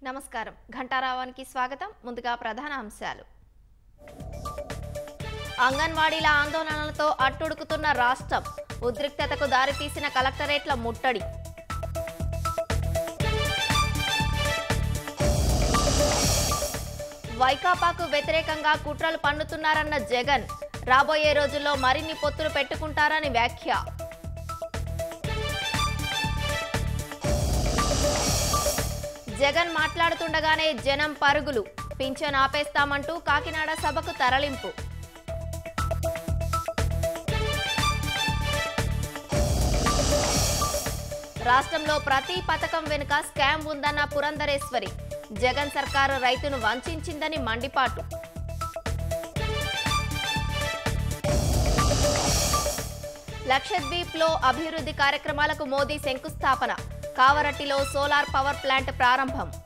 నమస్కారం ఘంటారావానికి స్వాగతం ముందుగా ప్రధాన అంశాలు అంగన్వాడీల ఆందోళనలతో అట్టుడుకుతున్న రాష్ట్రం ఉద్రిక్తతకు దారితీసిన కలెక్టరేట్ల ముట్టడి వైకాపాకు వ్యతిరేకంగా కుట్రలు పన్నుతున్నారన్న జగన్ రాబోయే రోజుల్లో మరిన్ని పొత్తులు పెట్టుకుంటారని వ్యాఖ్య జగన్ మాట్లాడుతుండగానే జనం పరుగులు పింఛన్ ఆపేస్తామంటూ కాకినాడ సభకు తరలింపు రాష్ట్రంలో ప్రతి పథకం వెనుక స్కామ్ ఉందన్న పురంధరేశ్వరి జగన్ సర్కారు రైతును వంచిందని మండిపాటు లక్షద్వీప్లో అభివృద్ధి కార్యక్రమాలకు మోదీ శంకుస్థాపన కావరట్టిలో సోలార్ పవర్ ప్లాంట్ ప్రారంభం